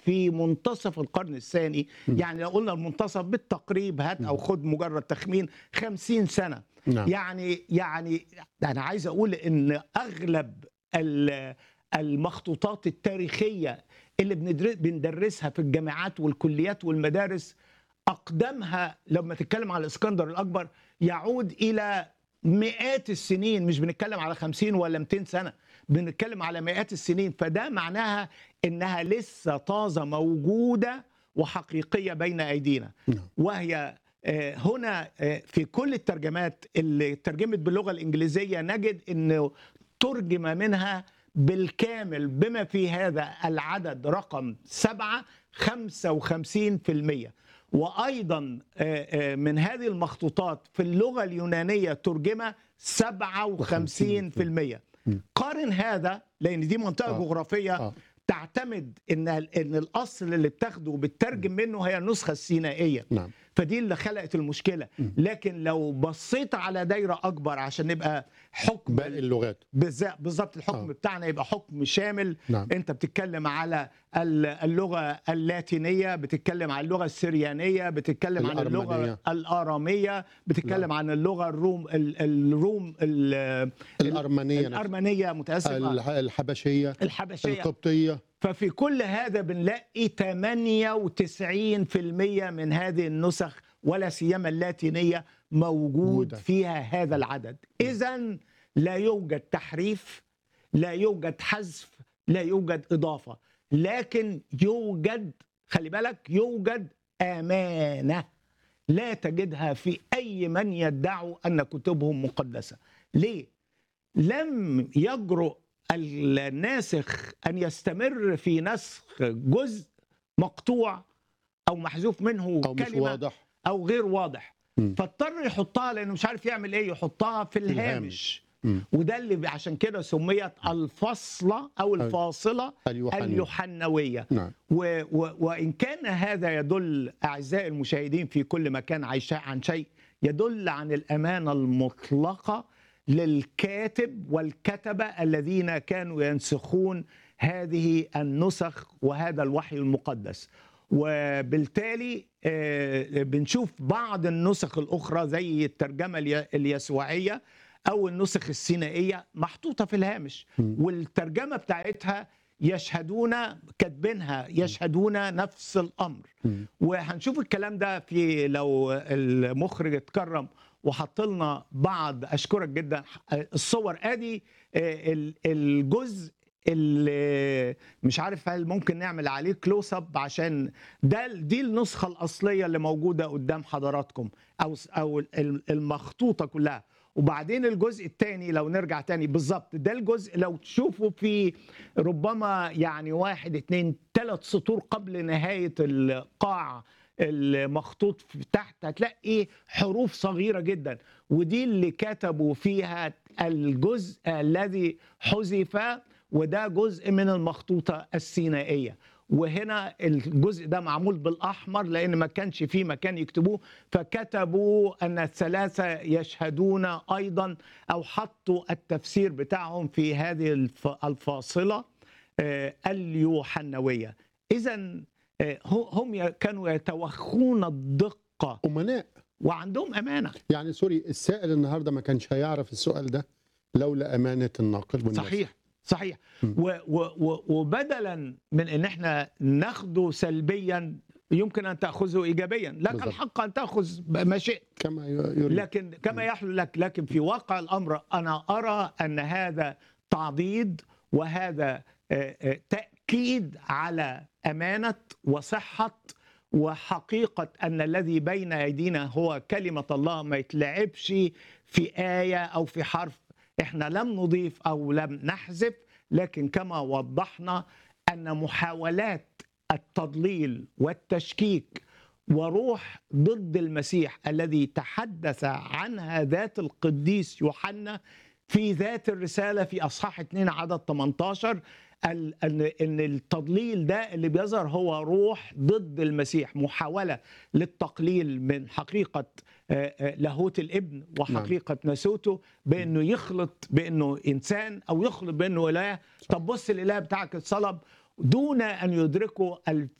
في منتصف القرن الثاني يعني لو قلنا المنتصف بالتقريب هات او خد مجرد تخمين خمسين سنة نعم. يعني يعني انا عايز اقول ان اغلب ال- المخطوطات التاريخيه اللي بندر- بندرسها في الجامعات والكليات والمدارس اقدمها لما تتكلم على الاسكندر الاكبر يعود الى مئات السنين مش بنتكلم على 50 ولا 200 سنه بنتكلم على مئات السنين فده معناها انها لسه طازه موجوده وحقيقيه بين ايدينا نعم. وهي آه، هنا آه، في كل الترجمات اللي ترجمت باللغه الانجليزيه نجد انه ترجم منها بالكامل بما في هذا العدد رقم سبعة 55% وأيضا آه، آه، من هذه المخطوطات في اللغة اليونانية ترجمة 57% قارن هذا لأن دي منطقة آه. جغرافية آه. تعتمد ان ان الاصل اللي بتاخده وبتترجم منه هي النسخه السينائيه نعم فدي اللي خلقت المشكله لكن لو بصيت على دايره اكبر عشان نبقى حكم باقي اللغات بالز- بالظبط الحكم آه. بتاعنا يبقى حكم شامل نعم. انت بتتكلم على ال- اللغه اللاتينيه بتتكلم عن اللغه السريانيه بتتكلم عن اللغه الأرمنية. الاراميه بتتكلم عن اللغه الروم ال- الروم ال- الأرمنية نفسها. الارمنيه متاسف الح- الحبشية الحبشيه القبطية ففي كل هذا بنلاقي 98% من هذه النسخ ولا سيما اللاتينية موجود موجودة. فيها هذا العدد إذا لا يوجد تحريف لا يوجد حذف لا يوجد إضافة لكن يوجد خلي بالك يوجد أمانة لا تجدها في أي من يدعوا أن كتبهم مقدسة ليه؟ لم يجرؤ الناسخ ان يستمر في نسخ جزء مقطوع او محذوف منه أو مش كلمه واضح او غير واضح مم. فاضطر يحطها لانه مش عارف يعمل ايه يحطها في الهامش. الهامش مم. وده اللي عشان كده سميت الفصله او الفاصله اليوحنا اليوحنويه نعم و و وإن كان هذا يدل أعزائي المشاهدين في كل مكان عيش عن شيء يدل عن الأمانة المطلقة للكاتب والكتبة الذين كانوا ينسخون هذه النسخ وهذا الوحي المقدس وبالتالي آه، بنشوف بعض النسخ الأخرى زي الترجمة الي- اليسوعية أو النسخ السينائية محطوطة في الهامش والترجمة بتاعتها يشهدون كاتبينها يشهدون نفس الامر مم. وهنشوف الكلام ده في لو المخرج اتكرم وحط لنا بعض اشكرك جدا الصور ادي ال- الجزء اللي مش عارف هل ممكن نعمل عليه كلوز اب عشان ده دي النسخه الاصليه اللي موجوده قدام حضراتكم او او ال- المخطوطه كلها وبعدين الجزء الثاني لو نرجع تاني بالظبط ده الجزء لو تشوفوا في ربما يعني واحد اتنين ثلاث سطور قبل نهاية القاع المخطوط في تحت هتلاقي حروف صغيرة جدا ودي اللي كتبوا فيها الجزء الذي حذف وده جزء من المخطوطة السينائية وهنا الجزء ده معمول بالأحمر لأن ما كانش فيه مكان يكتبوه فكتبوا أن الثلاثة يشهدون أيضا أو حطوا التفسير بتاعهم في هذه الف- الفاصلة آه، اليوحنوية إذا هم ي- كانوا يتوخون الدقة أمناء وعندهم أمانة يعني سوري السائل النهارده ما كانش هيعرف السؤال ده لولا أمانة الناقل والنسخ. صحيح صحيح و و و وبدلا من ان احنا ناخده سلبيا يمكن ان تاخذه ايجابيا لك بالضبط. الحق ان تاخذ ما شئت كما يريد لكن كما يحلو لك لكن في واقع الامر انا ارى ان هذا تعضيد وهذا آه، آه، تاكيد على امانه وصحه وحقيقه ان الذي بين ايدينا هو كلمه الله ما يتلعبش في ايه او في حرف احنا لم نضيف او لم نحذف لكن كما وضحنا ان محاولات التضليل والتشكيك وروح ضد المسيح الذي تحدث عنها ذات القديس يوحنا في ذات الرسالة في أصحاح 2 عدد 18 ال- ان ان التضليل ده اللي بيظهر هو روح ضد المسيح محاوله للتقليل من حقيقه آه، آه، لاهوت الابن وحقيقه ناسوته بانه يخلط بانه انسان او يخلط بانه اله طب بص الاله بتاعك اتصلب دون ان يدركوا